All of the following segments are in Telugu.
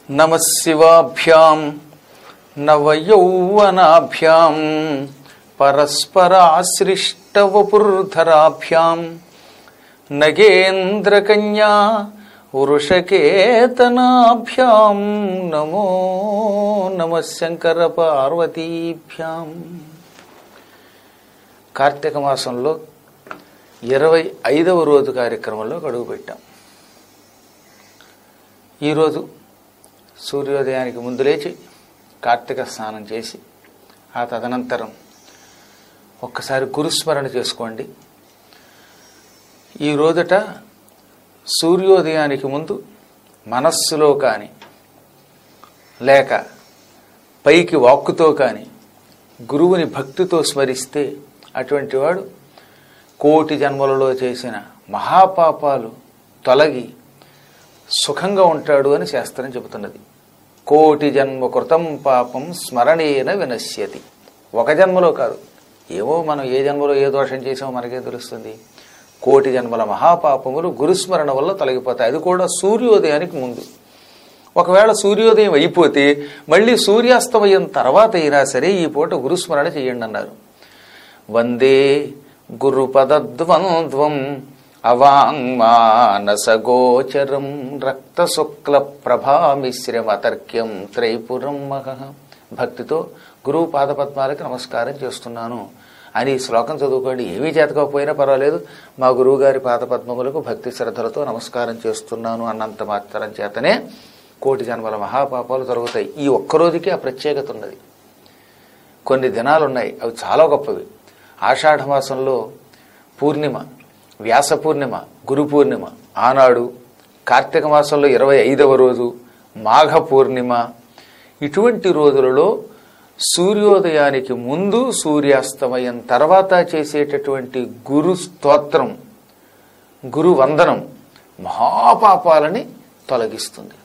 నమ శివాభ్యాం నవయౌవనాభ్యాం పరస్పరాశ్రిష్టవపుర్ధరాభ్యాం నగేంద్రకన్యా వృషకేతనాభ్యాం నమో నమ శంకర పార్వతీభ్యాం కార్తీక మాసంలో ఇరవై ఐదవ రోజు కార్యక్రమంలో అడుగు పెట్టాం ఈరోజు సూర్యోదయానికి ముందు లేచి కార్తీక స్నానం చేసి ఆ తదనంతరం ఒక్కసారి గురుస్మరణ చేసుకోండి ఈ రోజుట సూర్యోదయానికి ముందు మనస్సులో కానీ లేక పైకి వాక్కుతో కానీ గురువుని భక్తితో స్మరిస్తే అటువంటి వాడు కోటి జన్మలలో చేసిన మహాపాపాలు తొలగి సుఖంగా ఉంటాడు అని శాస్త్రం చెబుతున్నది కోటి జన్మ కృతం పాపం స్మరణేన వినశ్యతి ఒక జన్మలో కాదు ఏమో మనం ఏ జన్మలో ఏ దోషం చేసామో మనకే తెలుస్తుంది కోటి జన్మల మహాపాపములు గురుస్మరణ వల్ల తొలగిపోతాయి అది కూడా సూర్యోదయానికి ముందు ఒకవేళ సూర్యోదయం అయిపోతే మళ్ళీ సూర్యాస్తమయం తర్వాత అయినా సరే ఈ పూట గురుస్మరణ చేయండి అన్నారు వందే గురుపదద్వంద్వం అవాంగ్మానసగోచరం రక్తశుక్ల ప్రభామిశ్రమతర్క్యం త్రైపురం మహ భక్తితో గురువు పాదపద్మాలకి నమస్కారం చేస్తున్నాను అని ఈ శ్లోకం చదువుకోండి ఏమీ చేతకపోయినా పర్వాలేదు మా గురువు గారి పాదపద్మములకు భక్తి శ్రద్ధలతో నమస్కారం చేస్తున్నాను అన్నంత మాత్రం చేతనే కోటి జన్మల మహాపాపాలు తొలగుతాయి ఈ ఒక్కరోజుకి ఆ ప్రత్యేకత ఉన్నది కొన్ని దినాలు ఉన్నాయి అవి చాలా గొప్పవి ఆషాఢ మాసంలో పూర్ణిమ వ్యాస పూర్ణిమ గురు పూర్ణిమ ఆనాడు కార్తీక మాసంలో ఇరవై ఐదవ రోజు మాఘ పూర్ణిమ ఇటువంటి రోజులలో సూర్యోదయానికి ముందు సూర్యాస్తమయం తర్వాత చేసేటటువంటి గురు స్తోత్రం గురు వందనం మహాపాపాలని తొలగిస్తుంది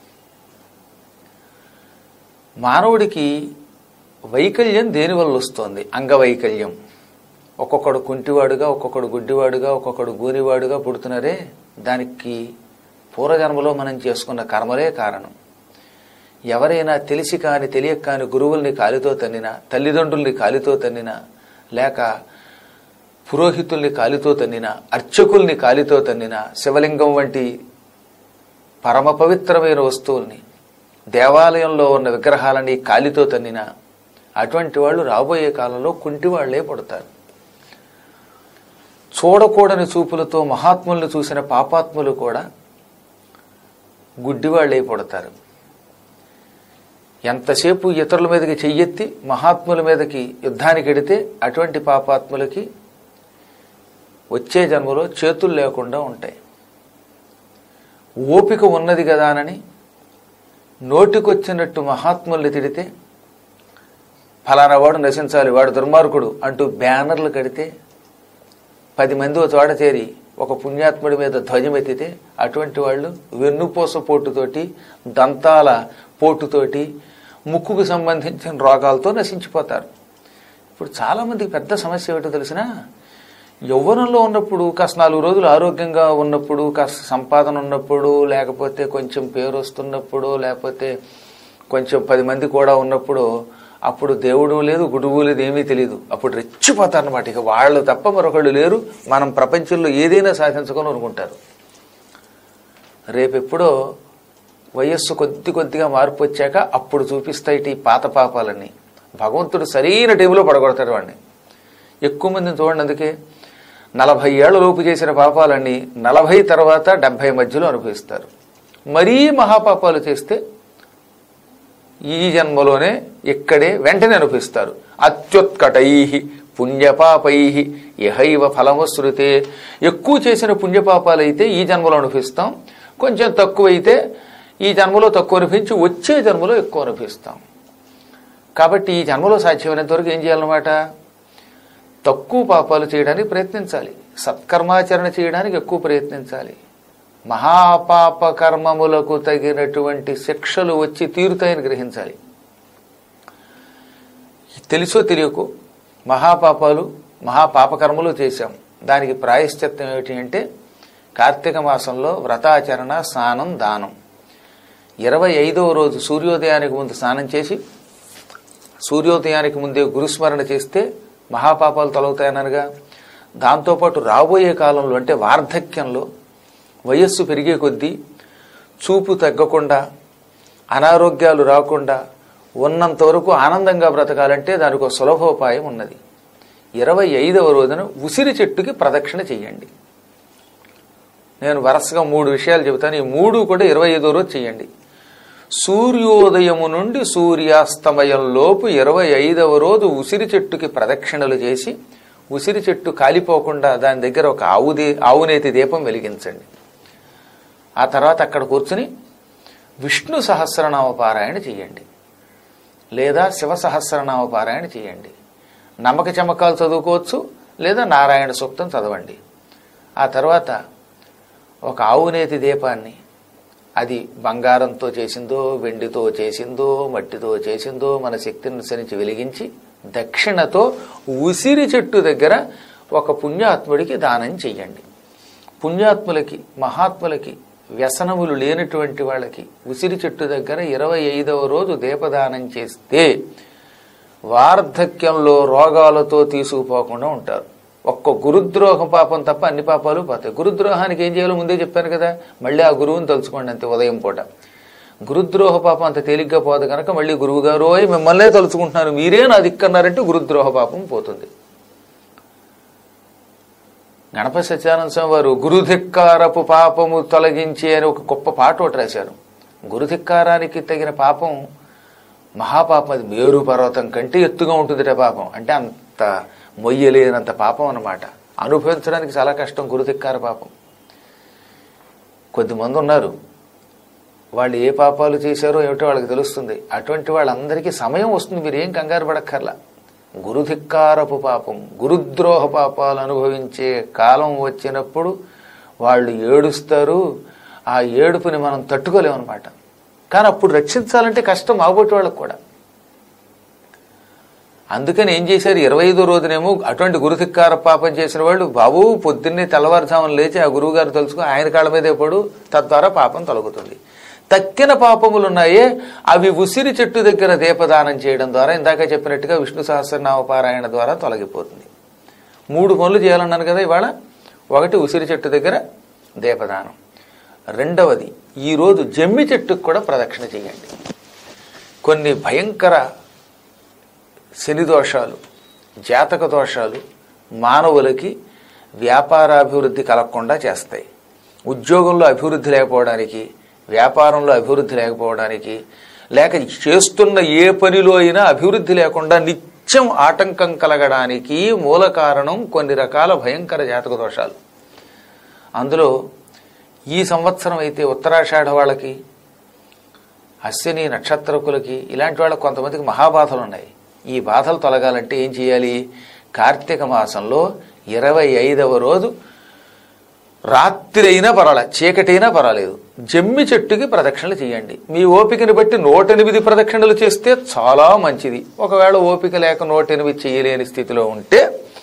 మానవుడికి వైకల్యం దేనివల్ల వస్తోంది అంగవైకల్యం ఒక్కొక్కడు కుంటివాడుగా ఒక్కొక్కడు గుడ్డివాడుగా ఒక్కొక్కడు గూనివాడుగా పుడుతున్నారే దానికి పూర్వజన్మలో మనం చేసుకున్న కర్మలే కారణం ఎవరైనా తెలిసి కాని తెలియక కాని గురువుల్ని కాలితో తన్నినా తల్లిదండ్రుల్ని కాలితో తన్నినా లేక పురోహితుల్ని కాలితో తన్నినా అర్చకుల్ని కాలితో తన్నినా శివలింగం వంటి పరమ పవిత్రమైన వస్తువుల్ని దేవాలయంలో ఉన్న విగ్రహాలని కాలితో తన్నినా అటువంటి వాళ్ళు రాబోయే కాలంలో కుంటివాళ్లే పుడతారు చూడకూడని చూపులతో మహాత్ముల్ని చూసిన పాపాత్ములు కూడా గుడ్డివాళ్ళై పుడతారు ఎంతసేపు ఇతరుల మీదకి చెయ్యెత్తి మహాత్ముల మీదకి యుద్ధానికి ఎడితే అటువంటి పాపాత్ములకి వచ్చే జన్మలో చేతులు లేకుండా ఉంటాయి ఓపిక ఉన్నది కదానని నోటికొచ్చినట్టు మహాత్ముల్ని తిడితే ఫలానా వాడు నశించాలి వాడు దుర్మార్గుడు అంటూ బ్యానర్లు కడితే పది మంది ఒక చోట చేరి ఒక పుణ్యాత్ముడి మీద ధ్వజమెత్తితే అటువంటి వాళ్ళు వెన్నుపూస పోటుతోటి దంతాల పోటుతోటి ముక్కుకు సంబంధించిన రోగాలతో నశించిపోతారు ఇప్పుడు చాలామందికి పెద్ద సమస్య ఏమిటో తెలిసినా యవ్వనంలో ఉన్నప్పుడు కాస్త నాలుగు రోజులు ఆరోగ్యంగా ఉన్నప్పుడు కాస్త సంపాదన ఉన్నప్పుడు లేకపోతే కొంచెం పేరు వస్తున్నప్పుడు లేకపోతే కొంచెం పది మంది కూడా ఉన్నప్పుడు అప్పుడు దేవుడు లేదు గురువు లేదు ఏమీ తెలియదు అప్పుడు రెచ్చిపోతారనమాట ఇక వాళ్ళు తప్ప మరొకళ్ళు లేరు మనం ప్రపంచంలో ఏదైనా సాధించుకొని అనుకుంటారు రేపెప్పుడో వయస్సు కొద్ది కొద్దిగా మార్పు వచ్చాక అప్పుడు చూపిస్తాయి ఈ పాత పాపాలన్నీ భగవంతుడు సరైన టైంలో పడగొడతాడు వాడిని ఎక్కువ మందిని చూడండి అందుకే నలభై ఏళ్ల లోపు చేసిన పాపాలన్నీ నలభై తర్వాత డెబ్బై మధ్యలో అనుభవిస్తారు మరీ మహాపాపాలు చేస్తే ఈ జన్మలోనే ఇక్కడే వెంటనే అనుభవిస్తారు అత్యుత్కటై పుణ్యపాపై ఇహైవ ఫలమశ్రుతే ఎక్కువ చేసిన పుణ్యపాపాలైతే ఈ జన్మలో అనుభవిస్తాం కొంచెం తక్కువైతే ఈ జన్మలో తక్కువ అనుభవించి వచ్చే జన్మలో ఎక్కువ అనుభవిస్తాం కాబట్టి ఈ జన్మలో సాధ్యమైనంత వరకు ఏం చేయాలన్నమాట తక్కువ పాపాలు చేయడానికి ప్రయత్నించాలి సత్కర్మాచరణ చేయడానికి ఎక్కువ ప్రయత్నించాలి మహాపాప కర్మములకు తగినటువంటి శిక్షలు వచ్చి తీరుతాయని గ్రహించాలి తెలుసో తెలియకో మహాపాపాలు మహాపాపకర్మలు చేశాం దానికి ప్రాయశ్చిత్తం ఏమిటి అంటే కార్తీక మాసంలో వ్రతాచరణ స్నానం దానం ఇరవై ఐదవ రోజు సూర్యోదయానికి ముందు స్నానం చేసి సూర్యోదయానికి ముందే గురుస్మరణ చేస్తే మహాపాపాలు తొలగుతాయనగా దాంతోపాటు రాబోయే కాలంలో అంటే వార్ధక్యంలో వయస్సు పెరిగే కొద్దీ చూపు తగ్గకుండా అనారోగ్యాలు రాకుండా ఉన్నంత వరకు ఆనందంగా బ్రతకాలంటే దానికి ఒక సులభోపాయం ఉన్నది ఇరవై ఐదవ రోజున ఉసిరి చెట్టుకి ప్రదక్షిణ చెయ్యండి నేను వరుసగా మూడు విషయాలు చెబుతాను ఈ మూడు కూడా ఇరవై ఐదో రోజు చెయ్యండి సూర్యోదయము నుండి సూర్యాస్తమయం లోపు ఇరవై ఐదవ రోజు ఉసిరి చెట్టుకి ప్రదక్షిణలు చేసి ఉసిరి చెట్టు కాలిపోకుండా దాని దగ్గర ఒక ఆవుదే ఆవునేతి దీపం వెలిగించండి ఆ తర్వాత అక్కడ కూర్చుని విష్ణు సహస్రనామ పారాయణ చేయండి లేదా శివ సహస్రనామ పారాయణ చేయండి నమ్మక చమకాలు చదువుకోవచ్చు లేదా నారాయణ సూక్తం చదవండి ఆ తర్వాత ఒక ఆవునేతి దీపాన్ని అది బంగారంతో చేసిందో వెండితో చేసిందో మట్టితో చేసిందో మన శక్తిని అనుసరించి వెలిగించి దక్షిణతో ఉసిరి చెట్టు దగ్గర ఒక పుణ్యాత్ముడికి దానం చెయ్యండి పుణ్యాత్ములకి మహాత్ములకి వ్యసనములు లేనటువంటి వాళ్ళకి ఉసిరి చెట్టు దగ్గర ఇరవై ఐదవ రోజు దీపదానం చేస్తే వార్ధక్యంలో రోగాలతో తీసుకుపోకుండా ఉంటారు ఒక్క గురుద్రోహ పాపం తప్ప అన్ని పాపాలు పోతాయి గురుద్రోహానికి ఏం చేయాలో ముందే చెప్పాను కదా మళ్ళీ ఆ గురువుని తలుచుకోండి అంతే ఉదయం పూట గురుద్రోహ పాపం అంత తేలిగ్గా పోదు కనుక మళ్ళీ గురువు గారు "ఓయ్, మిమ్మల్నే తలుచుకుంటున్నారు మీరే నా దిక్కన్నారంటే గురుద్రోహ పాపం పోతుంది గణపతి సత్యానంద స్వామి వారు గురుధిక్కారపు పాపము తొలగించి అని ఒక గొప్ప పాట ఒకటి రాశారు గురుధిక్కారానికి తగిన పాపం మహాపాపం అది మేరు పర్వతం కంటే ఎత్తుగా ఉంటుందిట పాపం అంటే అంత మొయ్యలేనంత పాపం అన్నమాట అనుభవించడానికి చాలా కష్టం గురుధిక్కార పాపం కొద్దిమంది ఉన్నారు వాళ్ళు ఏ పాపాలు చేశారో ఏమిటో వాళ్ళకి తెలుస్తుంది అటువంటి వాళ్ళందరికీ సమయం వస్తుంది మీరు ఏం కంగారు పడక్కర్లా గురుధిక్కారపు పాపం గురుద్రోహ పాపాలు అనుభవించే కాలం వచ్చినప్పుడు వాళ్ళు ఏడుస్తారు ఆ ఏడుపుని మనం తట్టుకోలేమన్నమాట కానీ అప్పుడు రక్షించాలంటే కష్టం ఆగొట్టి వాళ్ళకు కూడా అందుకని ఏం చేశారు ఇరవై ఐదో రోజునేమో అటువంటి గురుధిక్కార పాపం చేసిన వాళ్ళు బాబు పొద్దున్నే తెల్లవారుజామున లేచి ఆ గురువు గారు తెలుసుకుని ఆయన కాళ్ళ మీదే పడు తద్వారా పాపం తొలగుతుంది తక్కిన పాపములు ఉన్నాయే అవి ఉసిరి చెట్టు దగ్గర దీపదానం చేయడం ద్వారా ఇందాక చెప్పినట్టుగా విష్ణు సహస్రనామ పారాయణ ద్వారా తొలగిపోతుంది మూడు పనులు చేయాలన్నాను కదా ఇవాళ ఒకటి ఉసిరి చెట్టు దగ్గర దీపదానం రెండవది ఈరోజు జమ్మి చెట్టుకు కూడా ప్రదక్షిణ చేయండి కొన్ని భయంకర శని దోషాలు జాతక దోషాలు మానవులకి వ్యాపారాభివృద్ధి కలగకుండా చేస్తాయి ఉద్యోగంలో అభివృద్ధి లేకపోవడానికి వ్యాపారంలో అభివృద్ధి లేకపోవడానికి లేక చేస్తున్న ఏ పనిలో అయినా అభివృద్ధి లేకుండా నిత్యం ఆటంకం కలగడానికి మూల కారణం కొన్ని రకాల భయంకర జాతక దోషాలు అందులో ఈ సంవత్సరం అయితే ఉత్తరాషాఢ వాళ్ళకి అశ్విని నక్షత్రకులకి ఇలాంటి వాళ్ళకి కొంతమందికి మహాబాధలు ఉన్నాయి ఈ బాధలు తొలగాలంటే ఏం చేయాలి కార్తీక మాసంలో ఇరవై ఐదవ రోజు రాత్రి అయినా పర్వాలే చీకటైనా పర్వాలేదు జమ్మి చెట్టుకి ప్రదక్షిణలు చేయండి మీ ఓపికని బట్టి నూట ఎనిమిది ప్రదక్షిణలు చేస్తే చాలా మంచిది ఒకవేళ ఓపిక లేక నూట ఎనిమిది చేయలేని స్థితిలో ఉంటే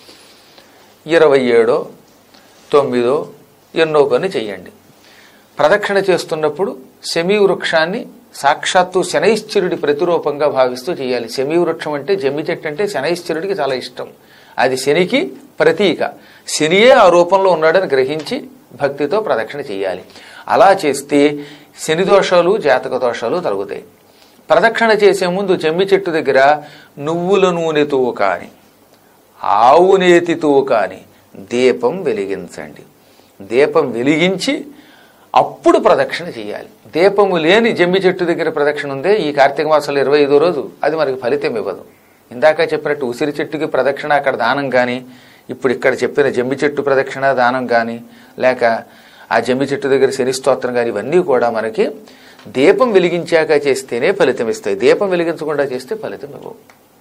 ఇరవై ఏడో తొమ్మిదో ఎన్నో కొన్ని చెయ్యండి ప్రదక్షిణ చేస్తున్నప్పుడు శమీ వృక్షాన్ని సాక్షాత్తు శనైశ్చరుడి ప్రతిరూపంగా భావిస్తూ చేయాలి శమీ వృక్షం అంటే జమ్మి చెట్టు అంటే శనైశ్చరుడికి చాలా ఇష్టం అది శనికి ప్రతీక శనియే ఆ రూపంలో ఉన్నాడని గ్రహించి భక్తితో ప్రదక్షిణ చేయాలి అలా చేస్తే శని దోషాలు జాతక దోషాలు తొలగుతాయి ప్రదక్షిణ చేసే ముందు జమ్మి చెట్టు దగ్గర నువ్వుల నూనెతో కాని ఆవు నేతితో కాని దీపం వెలిగించండి దీపం వెలిగించి అప్పుడు ప్రదక్షిణ చేయాలి దీపము లేని జమ్మి చెట్టు దగ్గర ప్రదక్షిణ ఉందే ఈ కార్తీక మాసంలో ఇరవై ఐదో రోజు అది మనకి ఫలితం ఇవ్వదు ఇందాక చెప్పినట్టు ఉసిరి చెట్టుకి ప్రదక్షిణ అక్కడ దానం కానీ ఇప్పుడు ఇక్కడ చెప్పిన జమ్మి చెట్టు ప్రదక్షిణ దానం కానీ లేక ఆ జమ్మి చెట్టు దగ్గర శని స్తోత్రం కానీ ఇవన్నీ కూడా మనకి దీపం వెలిగించాక చేస్తేనే ఫలితం ఇస్తాయి దీపం వెలిగించకుండా చేస్తే ఫలితం ఇవ్వవు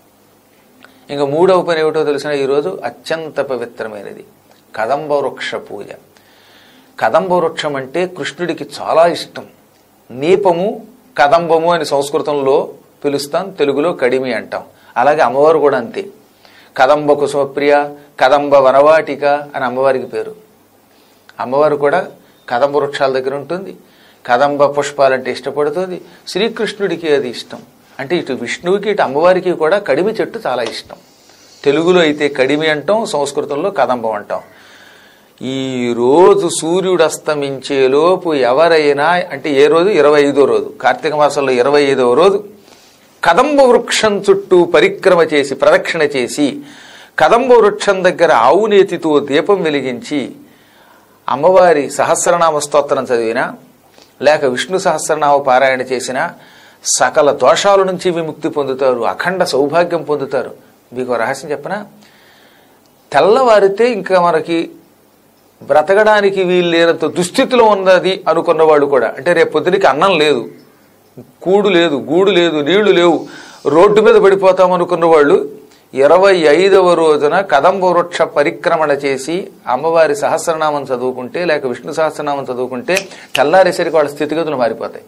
ఇంకా మూడవ పని ఏమిటో తెలిసిన ఈరోజు అత్యంత పవిత్రమైనది కదంబ వృక్ష పూజ కదంబ వృక్షం అంటే కృష్ణుడికి చాలా ఇష్టం నీపము కదంబము అని సంస్కృతంలో పిలుస్తాం తెలుగులో కడిమి అంటాం అలాగే అమ్మవారు కూడా అంతే కదంబ కుసుమప్రియ కదంబ వనవాటిక అని అమ్మవారికి పేరు అమ్మవారు కూడా కదంబ వృక్షాల దగ్గర ఉంటుంది కదంబ పుష్పాలంటే ఇష్టపడుతుంది శ్రీకృష్ణుడికి అది ఇష్టం అంటే ఇటు విష్ణువుకి ఇటు అమ్మవారికి కూడా కడిమి చెట్టు చాలా ఇష్టం తెలుగులో అయితే కడిమి అంటాం సంస్కృతంలో కదంబం అంటాం ఈ రోజు సూర్యుడు అస్తమించేలోపు ఎవరైనా అంటే ఏ రోజు ఇరవై ఐదో రోజు కార్తీక మాసంలో ఇరవై ఐదవ రోజు కదంబ వృక్షం చుట్టూ పరిక్రమ చేసి ప్రదక్షిణ చేసి కదంబ వృక్షం దగ్గర ఆవునేతితో దీపం వెలిగించి అమ్మవారి సహస్రనామ స్తోత్రం చదివినా లేక విష్ణు సహస్రనామ పారాయణ చేసినా సకల దోషాల నుంచి విముక్తి పొందుతారు అఖండ సౌభాగ్యం పొందుతారు మీకు ఒక రహస్యం చెప్పనా తెల్లవారితే ఇంకా మనకి బ్రతకడానికి వీలు లేనంత దుస్థితిలో ఉన్నది అనుకున్న వాళ్ళు కూడా అంటే రేపు పొద్దునకి అన్నం లేదు కూడు లేదు గూడు లేదు నీళ్లు లేవు రోడ్డు మీద పడిపోతాం అనుకున్న వాళ్ళు ఇరవై ఐదవ రోజున కదంబ వృక్ష పరిక్రమణ చేసి అమ్మవారి సహస్రనామం చదువుకుంటే లేక విష్ణు సహస్రనామం చదువుకుంటే తెల్లారేసరికి వాళ్ళ స్థితిగతులు మారిపోతాయి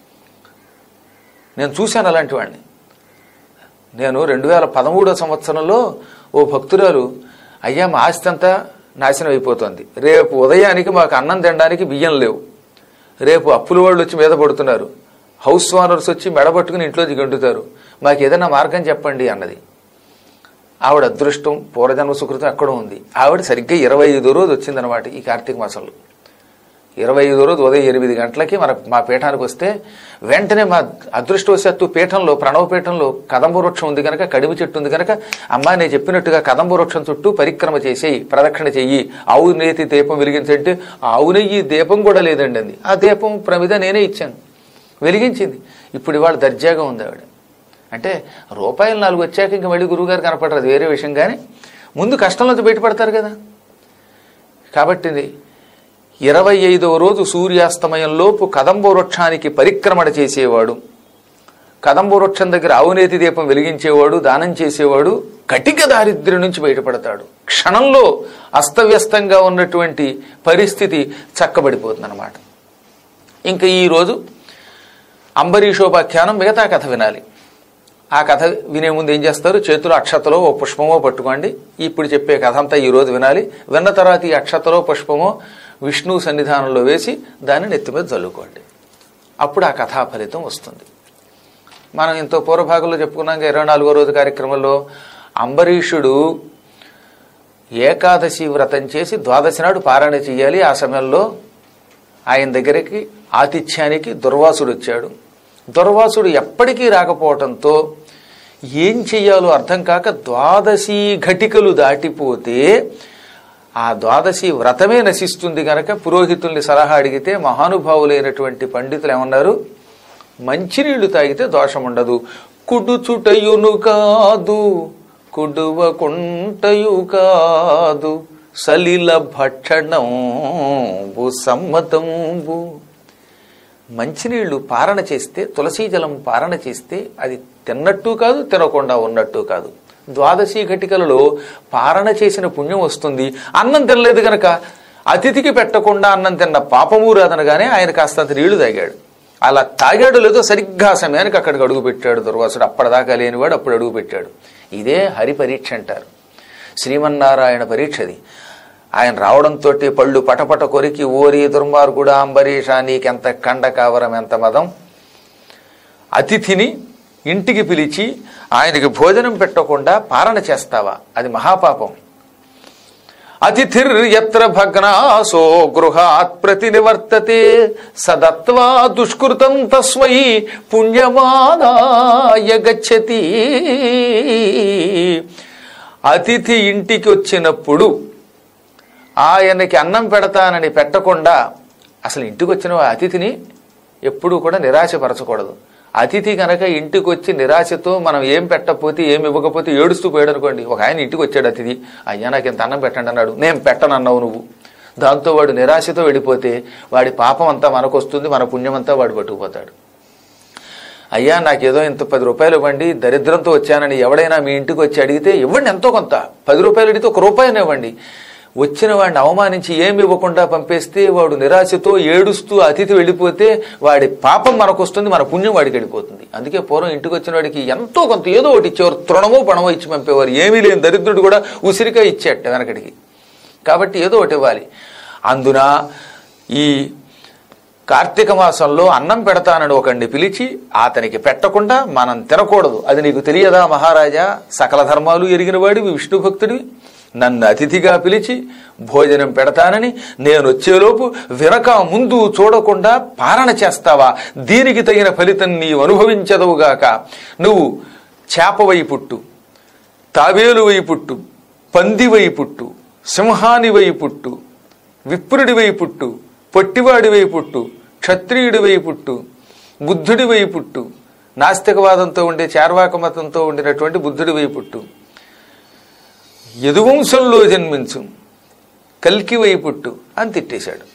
నేను చూశాను అలాంటి వాడిని నేను రెండు వేల పదమూడో సంవత్సరంలో ఓ భక్తురాలు అయ్యా మా ఆస్తి అంతా నాశనం అయిపోతుంది రేపు ఉదయానికి మాకు అన్నం తినడానికి బియ్యం లేవు రేపు అప్పుల వాళ్ళు వచ్చి మీద పడుతున్నారు హౌస్ ఓనర్స్ వచ్చి మెడబట్టుకుని ఇంట్లోకి గంటుతారు మాకు ఏదైనా మార్గం చెప్పండి అన్నది ఆవిడ అదృష్టం పూర్వజన్మ సుకృతం ఎక్కడో ఉంది ఆవిడ సరిగ్గా ఇరవై ఐదో రోజు వచ్చిందనమాట ఈ కార్తీక మాసంలో ఇరవై ఐదో రోజు ఉదయం ఎనిమిది గంటలకి మన మా పీఠానికి వస్తే వెంటనే మా అదృష్టవశాత్తు పీఠంలో ప్రణవ పీఠంలో కదంబ వృక్షం ఉంది కనుక కడిమి చెట్టు ఉంది కనుక అమ్మా నేను చెప్పినట్టుగా కదంబ వృక్షం చుట్టూ పరిక్రమ చేసేయి ప్రదక్షిణ చెయ్యి ఆవు నేతి దీపం వెలిగించంటే ఆవు నెయ్యి దీపం కూడా లేదండి అంది ఆ దీపం ప్రమిద నేనే ఇచ్చాను వెలిగించింది ఇప్పుడు ఇవాళ దర్జాగా ఉంది ఆవిడ అంటే రూపాయలు నాలుగు వచ్చాక ఇంక మళ్ళీ గురువుగారు కనపడరు అది వేరే విషయం కానీ ముందు కష్టంలోంచి బయటపడతారు కదా కాబట్టి ఇది ఇరవై ఐదవ రోజు సూర్యాస్తమయంలోపు కదంబ వృక్షానికి పరిక్రమణ చేసేవాడు కదంబ వృక్షం దగ్గర ఆవునేతి దీపం వెలిగించేవాడు దానం చేసేవాడు కటిక దారిద్ర్యం నుంచి బయటపడతాడు క్షణంలో అస్తవ్యస్తంగా ఉన్నటువంటి పరిస్థితి చక్కబడిపోతుందన్నమాట ఇంకా ఈరోజు అంబరీషోపాఖ్యానం మిగతా కథ వినాలి ఆ కథ వినే ముందు ఏం చేస్తారు చేతిలో అక్షతలో ఓ పుష్పమో పట్టుకోండి ఇప్పుడు చెప్పే కథ అంతా ఈ రోజు వినాలి విన్న తర్వాత ఈ అక్షతలో పుష్పమో విష్ణు సన్నిధానంలో వేసి దాన్ని నెత్తి మీద చల్లుకోండి అప్పుడు ఆ కథా ఫలితం వస్తుంది మనం ఇంతో పూర్వభాగంలో చెప్పుకున్నాక ఇరవై నాలుగో రోజు కార్యక్రమంలో అంబరీషుడు ఏకాదశి వ్రతం చేసి ద్వాదశి నాడు పారాయణ చేయాలి ఆ సమయంలో ఆయన దగ్గరికి ఆతిథ్యానికి దుర్వాసుడు వచ్చాడు దుర్వాసుడు ఎప్పటికీ రాకపోవటంతో ఏం చెయ్యాలో అర్థం కాక ద్వాదశి ఘటికలు దాటిపోతే ఆ ద్వాదశి వ్రతమే నశిస్తుంది గనక పురోహితుల్ని సలహా అడిగితే మహానుభావులైనటువంటి పండితులు ఏమన్నారు మంచినీళ్లు తాగితే దోషం ఉండదు కుడుచుటయును కాదు కుడువకుంటయు కాదు సలిల భక్షణంబు సమ్మతంబు మంచినీళ్లు పారణ చేస్తే తులసీ జలం పారణ చేస్తే అది తిన్నట్టు కాదు తినకుండా ఉన్నట్టు కాదు ద్వాదశి ఘటికలలో పారణ చేసిన పుణ్యం వస్తుంది అన్నం తినలేదు గనక అతిథికి పెట్టకుండా అన్నం తిన్న పాపము రాదనగానే ఆయన కాస్తంత నీళ్లు తాగాడు అలా తాగాడు లేదో సరిగ్గా ఆ సమయానికి అక్కడికి అడుగు పెట్టాడు దుర్వాసుడు అప్పటిదాకా లేనివాడు అప్పుడు అడుగు పెట్టాడు ఇదే హరి పరీక్ష అంటారు శ్రీమన్నారాయణ పరీక్షది ఆయన రావడంతో పళ్ళు పటపట కొరికి ఓరి దుర్మార్గుడా అంబరీష నీకెంత కండ కావరం ఎంత మదం అతిథిని ఇంటికి పిలిచి ఆయనకి భోజనం పెట్టకుండా పాలన చేస్తావా అది మహాపాపం అతిథిర్ ఎత్ర భగ్నాసో గృహాత్ ప్రతినివర్తతే సదత్వా దుష్కృతం తస్మై పుణ్యమాదాయ గచ్చతి అతిథి ఇంటికి వచ్చినప్పుడు ఆయనకి అన్నం పెడతానని పెట్టకుండా అసలు ఇంటికి వచ్చిన అతిథిని ఎప్పుడూ కూడా నిరాశపరచకూడదు అతిథి కనుక ఇంటికి వచ్చి నిరాశతో మనం ఏం పెట్టకపోతే ఏం ఇవ్వకపోతే ఏడుస్తూ పోయాడు అనుకోండి ఒక ఆయన ఇంటికి వచ్చాడు అతిథి అయ్యా నాకు ఇంత అన్నం పెట్టండి అన్నాడు నేను పెట్టనన్నావు నువ్వు దాంతో వాడు నిరాశతో వెళ్ళిపోతే వాడి పాపం అంతా మనకు వస్తుంది మన పుణ్యం అంతా వాడు పట్టుకుపోతాడు అయ్యా నాకేదో ఇంత పది రూపాయలు ఇవ్వండి దరిద్రంతో వచ్చానని ఎవడైనా మీ ఇంటికి వచ్చి అడిగితే ఇవ్వండి ఎంతో కొంత పది రూపాయలు అడిగితే ఒక రూపాయలు ఇవ్వండి వచ్చిన వాడిని అవమానించి ఏమి ఇవ్వకుండా పంపేస్తే వాడు నిరాశతో ఏడుస్తూ అతిథి వెళ్ళిపోతే వాడి పాపం మనకు వస్తుంది మన పుణ్యం వాడికి వెళ్ళిపోతుంది అందుకే పూర్వం ఇంటికి వచ్చిన వాడికి ఎంతో కొంత ఏదో ఒకటి ఇచ్చేవారు తృణమో పణమో ఇచ్చి పంపేవారు ఏమీ లేని దరిద్రుడు కూడా ఉసిరిగా ఇచ్చేట వెనకడికి కాబట్టి ఏదో ఒకటి ఇవ్వాలి అందున ఈ కార్తీక మాసంలో అన్నం పెడతానని ఒకడిని పిలిచి అతనికి పెట్టకుండా మనం తినకూడదు అది నీకు తెలియదా మహారాజా సకల ధర్మాలు ఎరిగిన వాడివి విష్ణు భక్తుడివి నన్ను అతిథిగా పిలిచి భోజనం పెడతానని నేను వచ్చేలోపు వినక ముందు చూడకుండా పాలన చేస్తావా దీనికి తగిన ఫలితం నీవు అనుభవించదవుగాక నువ్వు చేపవై పుట్టు తావేలువై పుట్టు పందివై పుట్టు సింహానివై పుట్టు విప్రుడివై పుట్టు పొట్టివాడివై పుట్టు క్షత్రియుడివై పుట్టు బుద్ధుడివై పుట్టు నాస్తికవాదంతో ఉండే చార్వాక మతంతో ఉండినటువంటి బుద్ధుడివై పుట్టు యదువంశంలో జన్మించు కల్కివై పుట్టు అని తిట్టేశాడు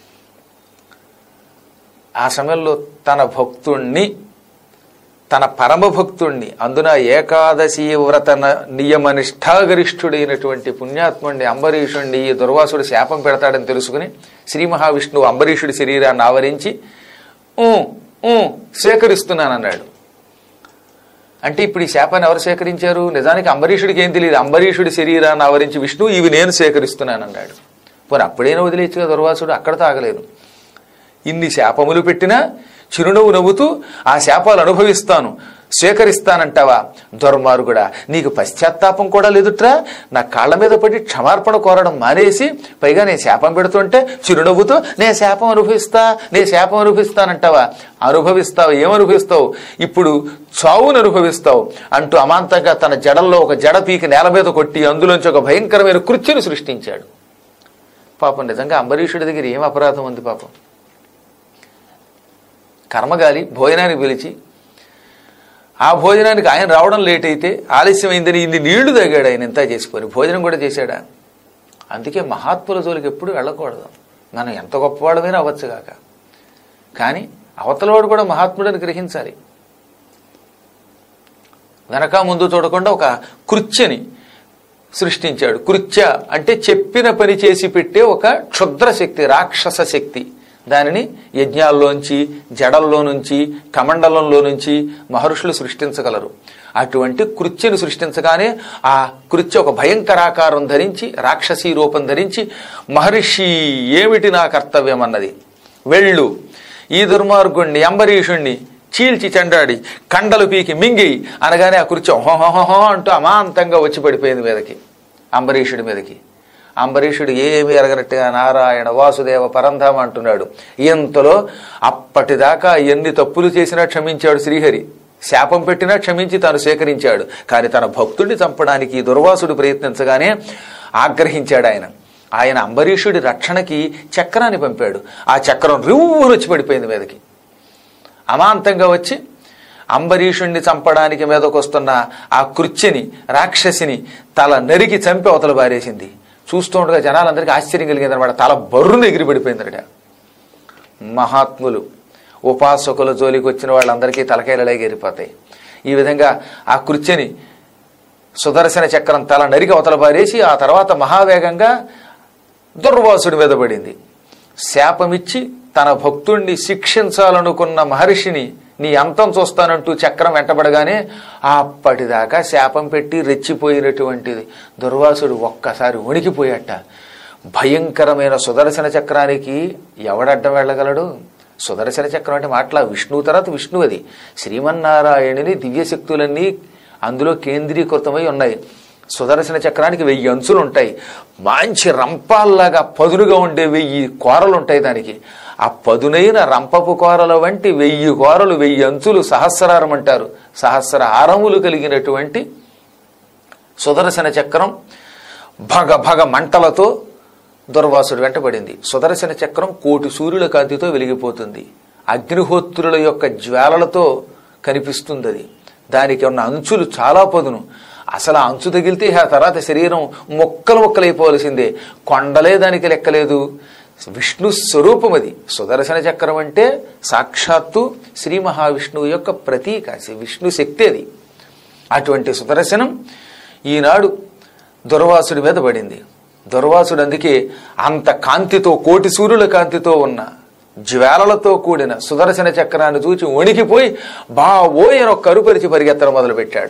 ఆ సమయంలో తన భక్తుణ్ణి తన పరమ భక్తుణ్ణి అందున ఏకాదశి వ్రత న- నియమ నిష్ఠాగరిష్ఠుడైనటువంటి పుణ్యాత్ముడిని అంబరీషుణ్ణి ఈ దుర్వాసుడు శాపం పెడతాడని తెలుసుకుని శ్రీ మహావిష్ణువు అంబరీషుడి శరీరాన్ని ఆవరించి "ఊ, ఊ, స్వీకరిస్తున్నానన్నాడు అంటే ఇప్పుడు ఈ శాపాన్ని ఎవరు సేకరించారు నిజానికి అంబరీషుడికి ఏం తెలియదు అంబరీషుడి శరీరాన్ని ఆవరించి విష్ణువు ఇవి నేను సేకరిస్తున్నానన్నాడు పోనీ అప్పుడైనా వదిలేచ్చుగా దుర్వాసుడు అక్కడ తాగలేదు ఇన్ని శాపములు పెట్టినా చిరునవ్వు నవ్వుతూ ఆ శాపాలు అనుభవిస్తాను స్వీకరిస్తానంటావా దుర్మార్గుడా నీకు పశ్చాత్తాపం కూడా లేదుట్రా నా కాళ్ళ మీద పడి క్షమార్పణ కోరడం మానేసి పైగా నేను శాపం పెడుతుంటే చిరునవ్వుతో నే శాపం అనుభవిస్తా నే శాపం అనుభవిస్తానంటావా అనుభవిస్తావు ఏమనుభవిస్తావు ఇప్పుడు చావును అనుభవిస్తావు అంటూ అమాంతంగా తన జడల్లో ఒక జడ పీకి నేల మీద కొట్టి అందులోంచి ఒక భయంకరమైన కృత్యును సృష్టించాడు పాపం నిజంగా అంబరీషుడి దగ్గర ఏం అపరాధం ఉంది పాపం కర్మగాలి భోజనానికి పిలిచి ఆ భోజనానికి ఆయన రావడం లేట్ అయితే ఆలస్యమైందని ఇన్ని నీళ్లు తాగాడు ఆయన ఎంత చేసుకొని భోజనం కూడా చేశాడా అందుకే మహాత్ముల జోలికి ఎప్పుడు వెళ్ళకూడదు మనం ఎంత గొప్పవాళ్ళమైనా అవ్వచ్చు కాక కానీ అవతలవాడు కూడా మహాత్ముడని గ్రహించాలి వెనక ముందు చూడకుండా ఒక కృత్యని సృష్టించాడు కృత్య అంటే చెప్పిన పని చేసి పెట్టే ఒక క్షుద్ర శక్తి రాక్షస శక్తి దానిని యజ్ఞాల్లోంచి జడల్లో నుంచి కమండలంలో నుంచి మహర్షులు సృష్టించగలరు అటువంటి కృత్యను సృష్టించగానే ఆ కృత్య ఒక భయంకరాకారం ధరించి రాక్షసీ రూపం ధరించి మహర్షి ఏమిటి నా కర్తవ్యం అన్నది వెళ్ళు ఈ దుర్మార్గుణ్ణి అంబరీషుణ్ణి చీల్చి చెండాడి కండలు పీకి మింగి అనగానే ఆ కుర్చీ హోహోహో అంటూ అమాంతంగా వచ్చి పడిపోయింది మీదకి అంబరీషుడి మీదకి అంబరీషుడు ఏమీ ఎరగనట్టుగా నారాయణ వాసుదేవ పరంధామ అంటున్నాడు ఇంతలో అప్పటిదాకా ఎన్ని తప్పులు చేసినా క్షమించాడు శ్రీహరి శాపం పెట్టినా క్షమించి తాను సేకరించాడు కానీ తన భక్తుడిని చంపడానికి ఈ దుర్వాసుడు ప్రయత్నించగానే ఆగ్రహించాడు ఆయన ఆయన అంబరీషుడి రక్షణకి చక్రాన్ని పంపాడు ఆ చక్రం రివ్వును వచ్చి పడిపోయింది మీదకి అమాంతంగా వచ్చి అంబరీషుణ్ణి చంపడానికి మీదకొస్తున్న ఆ కృత్యని రాక్షసిని తల నరికి చంపి అవతల బారేసింది చూస్తూ ఉండగా జనాలందరికీ ఆశ్చర్యం కలిగింది అనమాట తల బర్రును ఎగిరిపడిపోయిందట మహాత్ములు ఉపాసకుల జోలికి వచ్చిన వాళ్ళందరికీ తలకాయలలే ఎగిరిపోతాయి ఈ విధంగా ఆ కృత్యని సుదర్శన చక్రం తల నరికి అవతల బారేసి ఆ తర్వాత మహావేగంగా దుర్వాసుడి మీద పడింది శాపమిచ్చి తన భక్తుణ్ణి శిక్షించాలనుకున్న మహర్షిని నీ అంతం చూస్తానంటూ చక్రం వెంటబడగానే అప్పటిదాకా శాపం పెట్టి రెచ్చిపోయినటువంటిది దుర్వాసుడు ఒక్కసారి వణికిపోయాట భయంకరమైన సుదర్శన చక్రానికి ఎవడడ్డం వెళ్ళగలడు సుదర్శన చక్రం అంటే మాట్లా విష్ణువు తర్వాత విష్ణువు అది శ్రీమన్నారాయణుని దివ్యశక్తులన్నీ అందులో కేంద్రీకృతమై ఉన్నాయి సుదర్శన చక్రానికి వెయ్యి అంచులు ఉంటాయి మంచి రంపాల్లాగా పదునుగా ఉండే వెయ్యి కోరలు ఉంటాయి దానికి ఆ పదునైన రంపపు కోరల వంటి వెయ్యి కోరలు వెయ్యి అంచులు సహస్రారం అంటారు సహస్ర హారములు కలిగినటువంటి సుదర్శన చక్రం భగ భగ మంటలతో దుర్వాసుడు వెంటబడింది సుదర్శన చక్రం కోటి సూర్యుల కాంతితో వెలిగిపోతుంది అగ్నిహోత్రుల యొక్క జ్వాలలతో కనిపిస్తుంది అది దానికి ఉన్న అంచులు చాలా పదును అసలు ఆ అంచు తగిలితే ఆ తర్వాత శరీరం మొక్కలు మొక్కలైపోవలసిందే కొండలే దానికి లెక్కలేదు విష్ణు స్వరూపం అది సుదర్శన చక్రం అంటే సాక్షాత్తు శ్రీ మహావిష్ణువు యొక్క ప్రతీక విష్ణు శక్తి అది అటువంటి సుదర్శనం ఈనాడు దుర్వాసుడి మీద పడింది దుర్వాసుడు అందుకే అంత కాంతితో కోటి సూర్యుల కాంతితో ఉన్న జ్వాలలతో కూడిన సుదర్శన చక్రాన్ని చూచి వణికిపోయి బావోయ్ అని ఒక కరుపరిచి పరిగెత్తడం మొదలుపెట్టాడు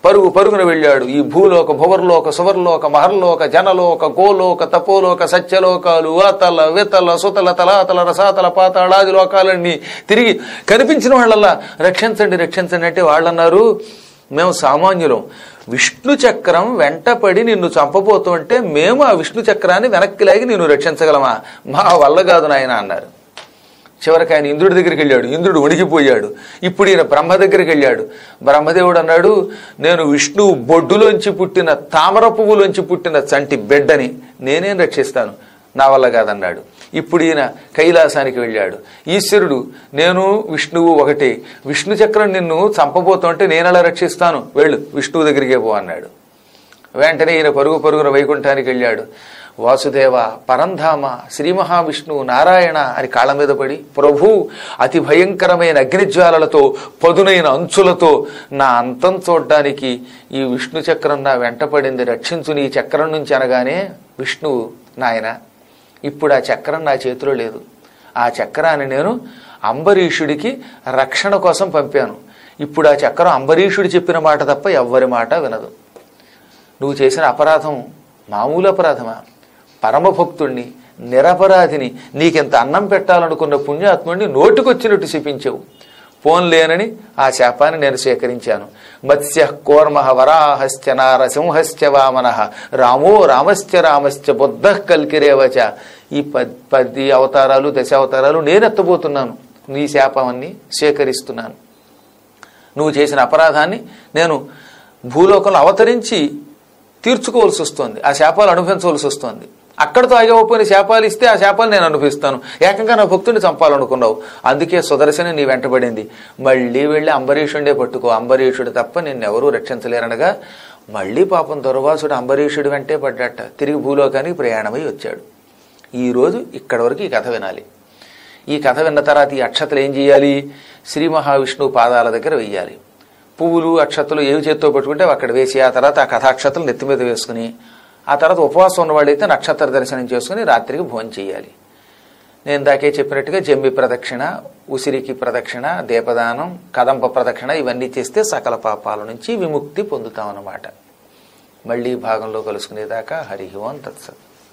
పరుగు పరుగున వెళ్ళాడు ఈ భూలోక భువర్లోక సువర్లోక మహర్లోక జనలోక గోలోక తపోలోక సత్యలోకాలు అతల వితల సుతల తలాతల రసాతల పాతాళాది లోకాలన్నీ తిరిగి కనిపించిన వాళ్ళల్లా రక్షించండి రక్షించండి అంటే వాళ్ళన్నారు మేము సామాన్యులం విష్ణు చక్రం వెంటపడి నిన్ను చంపబోతుంటే మేము ఆ విష్ణు చక్రాన్ని వెనక్కి లాగి నిన్ను రక్షించగలమా మా వల్ల కాదు నాయన అన్నారు చివరికి ఆయన ఇంద్రుడి దగ్గరికి వెళ్ళాడు ఇంద్రుడు వణికిపోయాడు ఇప్పుడు ఈయన బ్రహ్మ దగ్గరికి వెళ్ళాడు బ్రహ్మదేవుడు అన్నాడు నేను విష్ణువు బొడ్డులోంచి పుట్టిన తామర పువ్వులోంచి పుట్టిన చంటి బిడ్డని నేనేం రక్షిస్తాను నా వల్ల కాదన్నాడు ఇప్పుడు ఈయన కైలాసానికి వెళ్ళాడు ఈశ్వరుడు నేను విష్ణువు ఒకటే విష్ణు చక్రం నిన్ను చంపబోతుంటే నేనెలా రక్షిస్తాను వెళ్ళు విష్ణువు దగ్గరికే పో అన్నాడు వెంటనే ఈయన పరుగు పరుగున వైకుంఠానికి వెళ్ళాడు వాసుదేవ పరంధామ శ్రీ మహావిష్ణువు నారాయణ అని కాళ్ళ మీద పడి ప్రభు అతి భయంకరమైన అగ్నిజ్వాలలతో పదునైన అంచులతో నా అంతం చూడ్డానికి ఈ విష్ణు చక్రం నా వెంట పడింది రక్షించు నీ చక్రం నుంచి అనగానే విష్ణువు నాయన ఇప్పుడు ఆ చక్రం నా చేతిలో లేదు ఆ చక్రాన్ని నేను అంబరీషుడికి రక్షణ కోసం పంపాను ఇప్పుడు ఆ చక్రం అంబరీషుడు చెప్పిన మాట తప్ప ఎవ్వరి మాట వినదు నువ్వు చేసిన అపరాధం మామూలు అపరాధమా పరమభక్తుణ్ణి నిరపరాధిని నీకెంత అన్నం పెట్టాలనుకున్న పుణ్యాత్ముడిని నోటికొచ్చినట్టు శపించావు పోన్లేనని ఆ శాపాన్ని నేను స్వీకరించాను మత్స్య కోర్మ వరాహశ్చ నారసింహశ్చ వామన రామో రామశ్చ రామశ్చ బుద్ధ కల్కిరేవచ ఈ పద్ పది అవతారాలు దశావతారాలు నేనెత్తబోతున్నాను నీ శాపాన్ని స్వీకరిస్తున్నాను నువ్వు చేసిన అపరాధాన్ని నేను భూలోకంలో అవతరించి తీర్చుకోవాల్సి వస్తుంది ఆ శాపాలు అనుభవించవలసి వస్తుంది అక్కడితో ఆగిపోయిన శాపాలు ఇస్తే ఆ శాపాలు నేను అనుభవిస్తాను ఏకంగా నా భక్తుడిని చంపాలనుకున్నావు అందుకే సుదర్శని నీ వెంటబడింది మళ్ళీ వెళ్ళి అంబరీషుడే పట్టుకో అంబరీషుడు తప్ప నిన్నెవరూ రక్షించలేరనగా మళ్ళీ పాపం దుర్వాసుడు అంబరీషుడి వెంటే పడ్డట తిరిగి భూలోకానికి ప్రయాణమై వచ్చాడు ఈ రోజు ఇక్కడి వరకు ఈ కథ వినాలి ఈ కథ విన్న తర్వాత ఈ అక్షతలు ఏం చేయాలి శ్రీ మహావిష్ణువు పాదాల దగ్గర వెయ్యాలి పువ్వులు అక్షతలు ఏవి చేత్తో పట్టుకుంటే అవి అక్కడ వేసి ఆ తర్వాత ఆ కథాక్షతలు నెత్తి మీద వేసుకుని ఆ తర్వాత ఉపవాసం ఉన్నవాళ్ళైతే నక్షత్ర దర్శనం చేసుకుని రాత్రికి భోజనం చేయాలి నేను దాకే చెప్పినట్టుగా జమ్మి ప్రదక్షిణ ఉసిరికి ప్రదక్షిణ దీపదానం కదంప ప్రదక్షిణ ఇవన్నీ చేస్తే సకల పాపాల నుంచి విముక్తి పొందుతామన్నమాట మళ్ళీ భాగంలో కలుసుకునేదాకా హరి ఓం తత్సత్